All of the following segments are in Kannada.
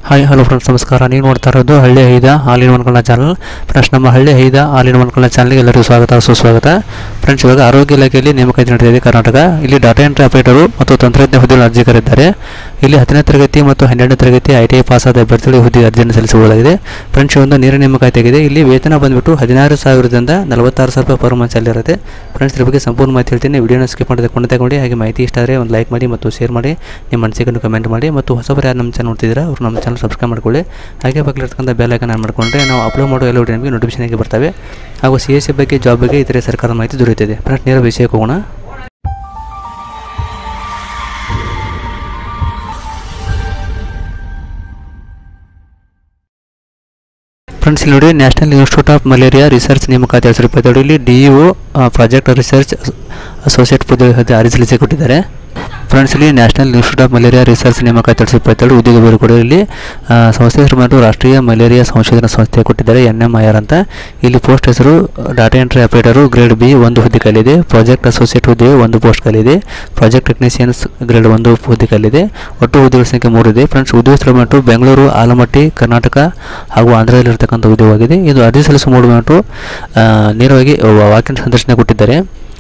ಹಾಯ್ ಹಲೋ ಫ್ರೆಂಡ್ಸ್ ನಮಸ್ಕಾರ ನೀವು ನೋಡ್ತಾ ಇರೋದು ಹಳ್ಳಿ ಐದ ಹಾಲಿನ ಮನ್ಕಳ್ಳ ಚಾನಲ್ ಫ್ರೆಂಡ್ಸ್ ನಮ್ಮ ಹಳ್ಳಿ ಐದ ಹಾಲಿನ ಮನ್ಕಳ್ಳ ಚಾನಲ್ಗೆ ಎಲ್ಲರಿಗೂ ಸ್ವಾಗತ ಸುಸ್ವಾಗತ ಫ್ರೆಂಡ್ಸ್ ಇವಾಗ ಆರೋಗ್ಯ ಇಲಾಖೆಯಲ್ಲಿ ನೇಮಕಾತಿ ನಡೆದಿದೆ ಕರ್ನಾಟಕ ಇಲ್ಲಿ ಡಾಟಾ ಎಂಟ್ರಿ ಆಪರೇಟರು ಮತ್ತು ತಂತ್ರಜ್ಞ ಹುದ್ದೆಗಳು ಅರ್ಜಿ ಕರೆದಿದ್ದಾರೆ ಇಲ್ಲಿ ಹತ್ತನೇ ತರಗತಿ ಮತ್ತು ಹನ್ನೆರಡನೇ ತರಗತಿ ಐ ಟಿ ಐ ಪಾಸ್ ಆದ ಅಭ್ಯರ್ಥಿಗಳು ಈ ಹುದ್ದೆ ಅರ್ಜಿಯನ್ನು ಸಲ್ಲಿಸಬಹುದಾಗಿದೆ ಫ್ರೆಂಡ್ಸ್ ಈ ಒಂದು ನೇರ ನೇಮಕಾತಿ ಆಗಿದೆ ಇಲ್ಲಿ ವೇತನ ಬಂದ್ಬಿಟ್ಟು ಹದಿನಾರು ಸಾವಿರದಿಂದ ನಲವತ್ತಾರು ಸಾವಿರ ರೂಪಾಯಿ ಪರ್ ಮಂತ್ ಇರುತ್ತೆ ಫ್ರೆಂಡ್ಸ್ ಇದ್ರ ಬಗ್ಗೆ ಸಂಪೂರ್ಣ ಮಾಹಿತಿ ಹೇಳ್ತೀನಿ ವಿಡಿಯೋನ ಸ್ಕಿಪ್ ಮಾಡಿದೆ ಕೊಂಡು ತಗೊಂಡು ಹಾಗೆ ಮಾಹಿತಿ ಇಷ್ಟ ಆದರೆ ಒಂದು ಲೈಕ್ ಮಾಡಿ ಮತ್ತು ಶೇರ್ ಮಾಡಿ ನಿಮ್ಮ ಅನಿಸಿಕೆಯನ್ನು ಕಮೆಂಟ್ ಮಾಡಿ ಮತ್ತು ಹೊಸಬರು ಯಾರು ನಮ್ಮ ಚಾನಲ್ ನೋಡ್ತಿದ್ದೀರಾ ಅವರು ನಮ್ಮ ಚಾನಲ್ ಸಬ್ಸ್ಕ್ರೈಬ್ ಮಾಡ್ಕೊಳ್ಳಿ ಹಾಗೆ ಪಕ್ಕದಲ್ಲಿರ್ತಕ್ಕಂಥ ಬೆಲ್ ಐಕನ್ ಆನ್ ಮಾಡಿಕೊಂಡ್ರೆ ನಾವು ಅಪ್ಲೋಡ್ ಮಾಡೋ ಎಲ್ಲ ವಿಡಿಯೋ ನಿಮಗೆ ನೋಟಿಫಿಕೇಶನ್ ಆಗಿ ಬರ್ತವೆ ಹಾಗೂ ಸಿ ಎಸ್ ಸಿ ಬಗ್ಗೆ ಜಾಬ್ ಬಗ್ಗೆ ಇತರೆ ಸರ್ಕಾರದ ಮಾಹಿತಿ ದೊರೆಯುತ್ತದೆ ಫ್ರೆಂಡ್ಸ್ ನೇರ ವಿಷಯಕ್ಕೆ ಹೋಗೋಣ ಫ್ರೆಂಡ್ಸ್ ಇಲ್ಲಿ ನೋಡಿ national institute of malaria research ನೇಮಕಾತಿ ಎರಡು ಸಾವಿರದ ಇಪ್ಪತ್ತೆರಡು ಇಲ್ಲಿ D E project research associate ಪುದ್ದೆ ಹುದ್ದೆ ಅರ್ಜಿ ಸಲ್ಲಿಸಿ ಕೊಟ್ಟಿದ್ದಾರೆ ಫ್ರೆಂಡ್ಸ್ ಇಲ್ಲಿ national institute of malaria research ನೇಮಕಾತಿ ಎರಡು ಸಾವಿರದ ಇಪ್ಪತ್ತೆರಡು ಉದ್ಯೋಗ ಬೇರೆ ಕೂಡ ಇಲ್ಲಿ ಆ, ಸಂಸ್ಥೆ ಹೆಸರು ಬಂದು ರಾಷ್ಟ್ರೀಯ ಮಲೇರಿಯಾ ಸಂಶೋಧನಾ ಸಂಸ್ಥೆ ಕೊಟ್ಟಿದ್ದಾರೆ ಎನ್ ಎಮ್ ಐ ಆರ್ ಅಂತ ಇಲ್ಲಿ ಪೋಸ್ಟ್ ಹೆಸರು data entry operator grade B ಒಂದು ಹುದ್ದೆ ಖಾಲಿದೆ ಪ್ರಾಜೆಕ್ಟ್ ಅಸೋಸಿಯೇಟ್ ಹುದ್ದೆ ಒಂದು ಪೋಸ್ಟ್ ಖಾಲಿದೆ ಪ್ರಾಜೆಕ್ಟ್ ಟೆಕ್ನಿಷಿಯನ್ಸ್ ಗ್ರೇಡ್ ಒಂದು ಹುದ್ದೆ ಖಾಲಿದೆ ಒಟ್ಟು ಹುದ್ದೆಗಳ ಸಂಖ್ಯೆ ಮೂರು ಇದೆ ಫ್ರೆಂಡ್ಸ್ ಉದ್ಯೋಗ ಸ್ಥಳ ಬಂದು ಬೆಂಗಳೂರು ಆಲಮಟ್ಟಿ ಕರ್ನಾಟಕ ಹಾಗೂ ಆಂಧ್ರದಲ್ಲಿರ್ತಕ್ಕಂಥ ಉದ್ಯೋಗವಾಗಿದೆ ಇದು ಅರ್ಜಿ ಸಲ್ಲಿಸುವ ಮೂಡು ಬಂದು ಆ, ನೇರವಾಗಿ ವಾಕಿನ್ ಸಂದರ್ಶನ ಕೊಟ್ಟಿದ್ದಾರೆ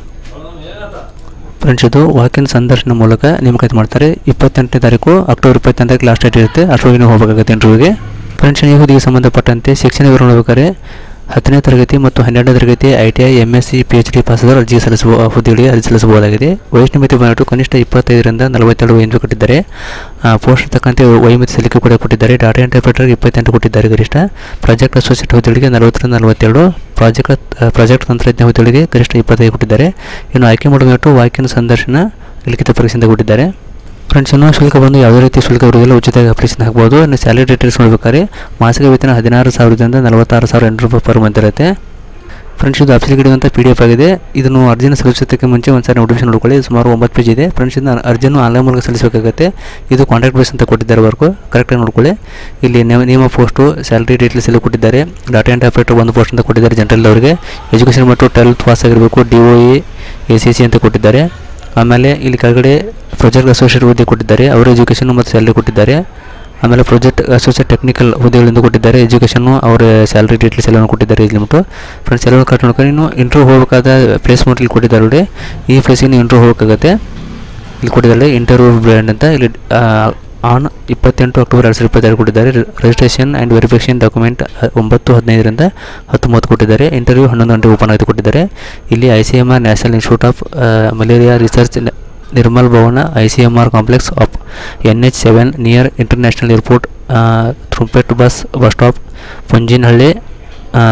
ಫ್ರೆಂಡ್ಸ್ ಇದು ವಾಕಿನ್ ಸಂದರ್ಶನ ಮೂಲಕ ನೇಮಕಾತಿ ಮಾಡ್ತಾರೆ ಇಪ್ಪತ್ತೆಂಟನೇ ತಾರೀಕು ಅಕ್ಟೋಬರ್ ಇಪ್ಪತ್ತೆಂಟಕ್ಕೆ ಲಾಸ್ಟ್ ಡೇಟ್ ಇರುತ್ತೆ ಅಷ್ಟೊಳಗೆ ನೀವು ಹೋಗಬೇಕಾಗುತ್ತೆ ಇಂಟರ್ವ್ಯೂಗೆ ಫ್ರೆಂಡ್ಸ್ ಈ ಹುದ್ದೆಗೆ ಸಂಬಂಧಪಟ್ಟಂತೆ ಶಿಕ್ಷಣ ವಿವರ ನೋಡ್ಬೇಕಾದ್ರೆ ಹತ್ತನೇ ತರಗತಿ ಮತ್ತು ಹನ್ನೆರಡನೇ ತರಗತಿ I T I M S C P H D ಪಾಸಾದವರು ಅರ್ಜಿ ಸಲ್ಲಿಸುವ ಹುದ್ದೆಗಳಿಗೆ ಅರ್ಜಿ ಸಲ್ಲಿಸಬಹುದಾಗಿದೆ ವಯಸ್ಸಿನ ಮಿತಿ ಬಂದ್ಬಿಟ್ಟು ಕನಿಷ್ಠ ಇಪ್ಪತ್ತೈದರಿಂದ ನಲವತ್ತೆರಡು ಎಂದು ಕೊಟ್ಟಿದ್ದಾರೆ ಪೋಸ್ಟ್ ತಕ್ಕಂತೆ ವಯೋಮಿತಿ ಸಲ್ಲಿಕೆ ಕೂಡ ಕೊಟ್ಟಿದ್ದಾರೆ ಡಾಟಾ ಎಂಟ್ರಿ ಆಪರೇಟರ್ಗೆ ಇಪ್ಪತ್ತೆಂಟು ಕೊಟ್ಟಿದ್ದಾರೆ ಗರಿಷ್ಠ ಪ್ರಾಜೆಕ್ಟ್ ಅಸೋಸಿಯೇಟ್ ಹುದ್ದೆಗಳಿಗೆ ನಲವತ್ತರಿಂದ ನಲವತ್ತೆರಡು ಪ್ರಾಜೆಕ್ಟ್ ಪ್ರಾಜೆಕ್ಟ್ ತಂತ್ರಜ್ಞ ಹುದ್ದೆಗಳಿಗೆ ಗರಿಷ್ಠ ಇಪ್ಪತ್ತೈದು ಕೊಟ್ಟಿದ್ದಾರೆ ಇನ್ನು ಆಯ್ಕೆ ಮಾಡಬೇಕು ವಾಕಿನ ಸಂದರ್ಶನ ಲಿಖಿತ ಪರೀಕ್ಷೆಯಿಂದ ಕೊಟ್ಟಿದ್ದಾರೆ ಫ್ರೆಂಡ್ಸ್ ಇನ್ನೂ ಶುಲ್ಕ ಬಂದು ಯಾವುದೇ ರೀತಿ ಶುಲ್ಕ ಇರುವುದಿಲ್ಲ ಉಚಿತವಾಗಿ ಅಪ್ಲಿಕೇಶನ್ ಹಾಕ್ಬೋದು ಇನ್ನು ಸ್ಯಾಲರಿ ಡೀಟೇಲ್ಸ್ ನೋಡ್ಬೇಕಾದ್ರೆ ಮಾಸಿಕ ವೇತನ ಹದಿನಾರು ಸಾವಿರದಿಂದ ನಲವತ್ತಾರು ಸಾವಿರ ಎಂಟು ರೂಪಾಯಿ ಪರ್ ಮಂತ್ ಇರುತ್ತೆ ಫ್ರೆಂಡ್ಸ್ ಇದು ಅಪ್ಲಿಕೇಟ್ ಅಂತ ಪಿ ಡಿ ಎಫ್ ಆಗಿದೆ ಇದನ್ನು ಅರ್ಜಿನ ಸಲ್ಲಿಸೋದಕ್ಕೆ ಮುಂಚೆ ಒಂದು ಸಾರಿ ನೋಟಿಫಿಕೇಶನ್ ನೋಡ್ಕೊಳ್ಳಿ ಇದು ಸುಮಾರು ಒಂಬತ್ತು ಪೇಜ್ ಇದೆ ಫ್ರೆಂಡ್ಸ್ ಇದನ್ನ ಅರ್ಜಿಯನ್ನು ಆನ್ಲೈನ್ ಮೂಲಕ ಸಲ್ಲಿಸಬೇಕಾಗುತ್ತೆ ಇದು ಕಾಂಟ್ರಾಕ್ಟ್ ಬೇಸ್ ಅಂತ ಕೊಟ್ಟಿದ್ದಾರೆ ವರ್ಕು ಕರೆಕ್ಟಾಗಿ ನೋಡ್ಕೊಳ್ಳಿ ಇಲ್ಲಿ ನೇಮ ನಿಯಮ ಪೋಸ್ಟು ಸ್ಯಾಲರಿ ಡೀಟೇಲ್ಸ್ ಎಲ್ಲ ಕೊಟ್ಟಿದ್ದಾರೆ ಡಾಟಾ ಎಂಟ್ರಿ ಆಪರೇಟರ್ ಒಂದು ಪೋಸ್ಟ್ ಅಂತ ಕೊಟ್ಟಿದ್ದಾರೆ ಜನರಲ್ ಅವರಿಗೆ ಎಜುಕೇಷನ್ ಮತ್ತು ಟ್ವೆಲ್ತ್ ಪಾಸ್ ಆಗಿರಬೇಕು D O E A C C ಅಂತ ಕೊಟ್ಟಿದ್ದಾರೆ ಆಮೇಲೆ ಇಲ್ಲಿ ಕೆಳಗಡೆ ಪ್ರಾಜೆಕ್ಟ್ ಅಸೋಸಿಯೇಟ್ ಹುದ್ದೆ ಕೊಟ್ಟಿದ್ದಾರೆ ಅವರ ಎಜುಕೇಷನ್ ಮತ್ತು ಸ್ಯಾಲರಿ ಕೊಟ್ಟಿದ್ದಾರೆ ಆಮೇಲೆ ಪ್ರಾಜೆಕ್ಟ್ ಅಸೋಸಿಯೇಟ್ ಟೆಕ್ನಿಕಲ್ ಹುದ್ದೆಗಳಿಂದ ಕೊಟ್ಟಿದ್ದಾರೆ ಎಜುಕೇಷನ್ನು ಅವರ ಸ್ಯಾಲರಿ ಡೀಟೇಲ್ಸ್ ಎಲ್ಲನೂ ಕೊಟ್ಟಿದ್ದಾರೆ ಇಲ್ಲಿ ಲಿಮಿಟು ಫ್ರೆಂಡ್ಸ್ ಎಲ್ಲರೂ ಕಟ್ ನೋಡ್ಕೊಂಡು ಇನ್ನು ಇಂಟ್ರ್ಯೂ ಹೋಗಬೇಕಾದ ಪ್ಲೇಸ್ಮೆಂಟ್ ಇಲ್ಲಿ ಕೊಟ್ಟಿದ್ದಾರೆ ನೋಡಿ ಈ ಪ್ಲೇಸಿಗೆ ನೀವು ಇಂಟ್ರ್ಯೂ ಹೋಗಬೇಕಾಗತ್ತೆ ಇಲ್ಲಿ ಕೊಟ್ಟಿದ್ದಾರೆ ಇಂಟರ್ವ್ಯೂ ಬ್ರ್ಯಾಂಡ್ ಅಂತ ಇಲ್ಲಿ ಆನ್ ಇಪ್ಪತ್ತೆಂಟು ಅಕ್ಟೋಬರ್ ಎರಡು ಸಾವಿರದ ಇಪ್ಪತ್ತೆರಡು ಕೊಟ್ಟಿದ್ದಾರೆ ರಿಜಿಸ್ಟ್ರೇಷನ್ ಆ್ಯಂಡ್ ವೆರಿಫಿಕೇಷನ್ ಡಾಕ್ಯುಮೆಂಟ್ ಒಂಬತ್ತು ಹದಿನೈದರಿಂದ ಹತ್ತೊಂಬತ್ತು ಕೊಟ್ಟಿದ್ದಾರೆ ಇಂಟರ್ವ್ಯೂ ಹನ್ನೊಂದು ಗಂಟೆ ಓಪನ್ ಆಗಿ ಕೊಟ್ಟಿದ್ದಾರೆ ಇಲ್ಲಿ I C M R national institute of malaria research Nirmal Bhavan I C M R complex of N H seven near international airport trumpet bus bus stop Punjinahalli ಆ,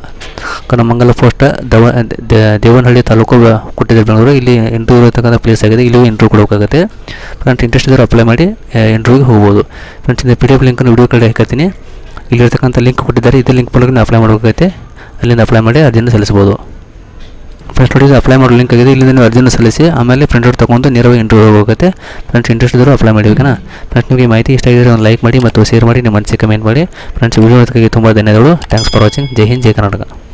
ಕನಮಂಗಲ ಪೋಸ್ಟ್ ದವ ದ- ದೇವನಹಳ್ಳಿ ತಾಲೂಕು ಬ- ಕೊಟ್ಟಿದ್ದಾರೆ ಬೆಂಗಳೂರು ಇಲ್ಲಿ ಇಂಟರ್ವ್ಯೂ ಇರತಕ್ಕಂಥ ಪ್ಲೇಸ್ ಆಗಿದೆ ಇಲ್ಲಿ ಇಂಟರ್ವ್ಯೂ ಕೊಡಬೇಕಾಗುತ್ತೆ ಫ್ರೆಂಡ್ಸ್ ಇಂಟ್ರೆಸ್ಟ್ ಇದ್ದರೆ ಅಪ್ಲೈ ಮಾಡಿ ಇಂಟರ್ವ್ಯೂಗೆ ಹೋಗ್ಬೋದು ಫ್ರೆಂಡ್ಸ್ ಇದು ಪಿ ಡಿ ಎಫ್ ಲಿಂಕನ್ನು ವಿಡಿಯೋ ಕಡೆ ಹಾಕತ್ತೀನಿ ಇಲ್ಲಿರ್ತಕ್ಕಂಥ ಲಿಂಕ್ ಕೊಟ್ಟಿದ್ದಾರೆ ಇದೇ ಲಿಂಕ್ ಮೂಲಕ ನೀವು ಅಪ್ಲೈ ಮಾಡಬೇಕಾಗುತ್ತೆ ಅಲ್ಲಿಂದ ಅಪ್ಲೈ ಮಾಡಿ ಅರ್ಜಿನ ಸಲ್ಲಿಸ್ಬೋದು ಫ್ರೆಂಡ್ಸ್ ನೋಡಿ ಇದು ಅಪ್ಲೈ ಮಾಡೋ ಲಿಂಕ್ ಆಗಿದೆ ಇಲ್ಲಿಂದ ನೀವು ಅರ್ಜಿನ ಸಲ್ಲಿಸಿ ಆಮೇಲೆ ಪ್ರಿಂಟ್ ಔಟ್ ತೊಗೊಂಡು ನೇರವಾಗಿ ಇಂಟರ್ವ್ಯೂ ಹೋಗುತ್ತೆ ಫ್ರೆಂಡ್ಸ್ ಇಂಟ್ರೆಸ್ಟ್ ಇದ್ದರೂ ಅಪ್ಲೈ ಮಾಡಿ ಓಕೆನಾ ಫ್ರೆಂಡ್ಸ್ ನಿಮಗೆ ಈ ಮಾಹಿತಿ ಇಷ್ಟ ಆಗಿದ್ರೆ ಒಂದು ಲೈಕ್ ಮಾಡಿ ಮತ್ತು ಶೇರ್ ಮಾಡಿ ನಿಮ್ಮ ಮನಸ್ಸಿಗೆ ಕಮೆಂಟ್ ಮಾಡಿ ಫ್ರೆಂಡ್ಸ್ ವಿಡಿಯೋ ತುಂಬ ಧನ್ಯವಾದಗಳು ಥ್ಯಾಂಕ್ಸ್ ಫಾರ್ ವಾಚಿಂಗ್ ಜೈ ಹಿಂದ್ ಜೈ ಕರ್ನಾಟಕ